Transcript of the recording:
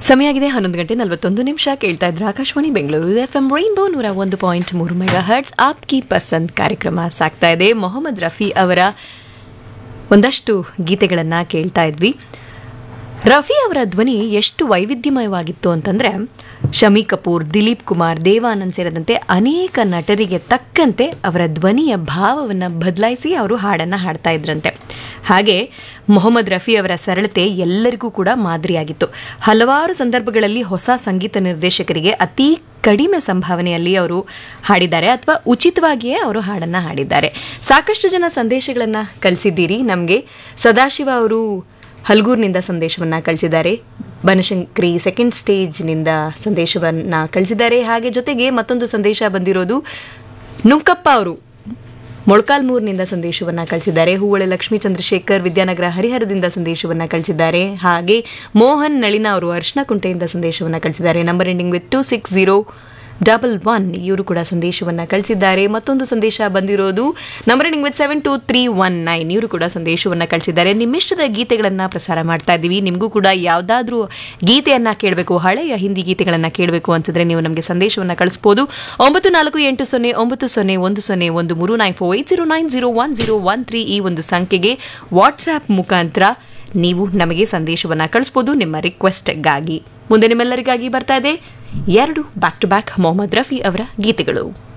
ಸಮಯ ಆಗಿದೆ ಹನ್ನೊಂದು ಗಂಟೆ ನಲವತ್ತೊಂದು ನಿಮಿಷ ಕೇಳ್ತಾ ಇದ್ರೆ Akashvani Bengaluru F M rainbow ನೂರ ಒಂದು ಪಾಯಿಂಟ್ ಮೂರು ಮೆಗಾ ಹರ್ಟ್ಸ್ ಆಪ್ ಕಿ ಪಸಂದ್ ಕಾರ್ಯಕ್ರಮ ಸಾಗ್ತಾ ಇದೆ ಮೊಹಮ್ಮದ್ ರಫಿ ಅವರ ಒಂದಷ್ಟು ಗೀತೆಗಳನ್ನು ಕೇಳ್ತಾ ಇದ್ವಿ ರಫಿ ಅವರ ಧ್ವನಿ ಎಷ್ಟು ವೈವಿಧ್ಯಮಯವಾಗಿತ್ತು ಅಂತಂದರೆ ಶಮಿ ಕಪೂರ್ ದಿಲೀಪ್ ಕುಮಾರ್ ದೇವಾನಂದ್ ಸೇರಿದಂತೆ ಅನೇಕ ನಟರಿಗೆ ತಕ್ಕಂತೆ ಅವರ ಧ್ವನಿಯ ಭಾವವನ್ನು ಬದಲಾಯಿಸಿ ಅವರು ಹಾಡನ್ನು ಹಾಡ್ತಾ ಇದ್ರಂತೆ ಹಾಗೆ ಮೊಹಮ್ಮದ್ ರಫಿ ಅವರ ಸರಳತೆ ಎಲ್ಲರಿಗೂ ಕೂಡ ಮಾದರಿಯಾಗಿತ್ತು ಹಲವಾರು ಸಂದರ್ಭಗಳಲ್ಲಿ ಹೊಸ ಸಂಗೀತ ನಿರ್ದೇಶಕರಿಗೆ ಅತಿ ಕಡಿಮೆ ಸಂಭಾವನೆಯಲ್ಲಿ ಅವರು ಹಾಡಿದ್ದಾರೆ ಅಥವಾ ಉಚಿತವಾಗಿಯೇ ಅವರು ಹಾಡನ್ನು ಹಾಡಿದ್ದಾರೆ ಸಾಕಷ್ಟು ಜನ ಸಂದೇಶಗಳನ್ನು ಕಳಿಸಿದ್ದೀರಿ ನಮಗೆ ಸದಾಶಿವ ಅವರು ಹಲ್ಗೂರ್ನಿಂದ ಸಂದೇಶವನ್ನು ಕಳಿಸಿದ್ದಾರೆ ಬನಶಂಕರಿ ಸೆಕೆಂಡ್ ಸ್ಟೇಜ್ನಿಂದ ಸಂದೇಶವನ್ನು ಕಳಿಸಿದ್ದಾರೆ ಹಾಗೆ ಜೊತೆಗೆ ಮತ್ತೊಂದು ಸಂದೇಶ ಬಂದಿರೋದು ನುಂಕಪ್ಪ ಅವರು ಮೊಳಕಾಲ್ಮೂರ್ನಿಂದ ಸಂದೇಶವನ್ನು ಕಳಿಸಿದ್ದಾರೆ ಹೂವಳೆ ಲಕ್ಷ್ಮೀ ಚಂದ್ರಶೇಖರ್ ವಿದ್ಯಾನಗರ ಹರಿಹರದಿಂದ ಸಂದೇಶವನ್ನು ಕಳಿಸಿದ್ದಾರೆ ಹಾಗೆ ಮೋಹನ್ ನಳಿನ ಅವರು ಅರ್ಶನ ಕುಂಟೆಯಿಂದ ಸಂದೇಶವನ್ನು ಕಳಿಸಿದ್ದಾರೆ number ending with two six zero double one ಇವರು ಕೂಡ ಸಂದೇಶವನ್ನು ಕಳಿಸಿದ್ದಾರೆ ಮತ್ತೊಂದು ಸಂದೇಶ ಬಂದಿರೋದು number ending with seven two three one nine ಇವರು ಕೂಡ ಸಂದೇಶವನ್ನು ಕಳಿಸಿದ್ದಾರೆ ನಿಮ್ಮಿಷ್ಟದ ಗೀತೆಗಳನ್ನು ಪ್ರಸಾರ ಮಾಡ್ತಾ ಇದ್ದೀವಿ ನಿಮಗೂ ಕೂಡ ಯಾವುದಾದ್ರೂ ಗೀತೆಯನ್ನು ಕೇಳಬೇಕು ಹಳೆಯ ಹಿಂದಿ ಗೀತೆಗಳನ್ನು ಕೇಳಬೇಕು ಅನ್ಸಿದ್ರೆ ನೀವು ನಮಗೆ ಸಂದೇಶವನ್ನು ಕಳಿಸ್ಬೋದು ಒಂಬತ್ತು ನಾಲ್ಕು ಎಂಟು ಸೊನ್ನೆ ಒಂಬತ್ತು ಸೊನ್ನೆ ಒಂದು ಸೊನ್ನೆ ಒಂದು ಮೂರು nine four eight zero nine zero one zero one three ಈ ಒಂದು ಸಂಖ್ಯೆಗೆ ವಾಟ್ಸ್ಆ್ಯಪ್ ಮುಖಾಂತರ ನೀವು ನಮಗೆ ಸಂದೇಶವನ್ನು ಕಳಿಸ್ಬೋದು ನಿಮ್ಮ ರಿಕ್ವೆಸ್ಟ್ಗಾಗಿ ಮುಂದೆ ನಿಮ್ಮೆಲ್ಲರಿಗಾಗಿ ಬರ್ತಾ ಇದೆ ಎರಡು back to back Mohammed Rafi ಅವರ ಗೀತೆಗಳು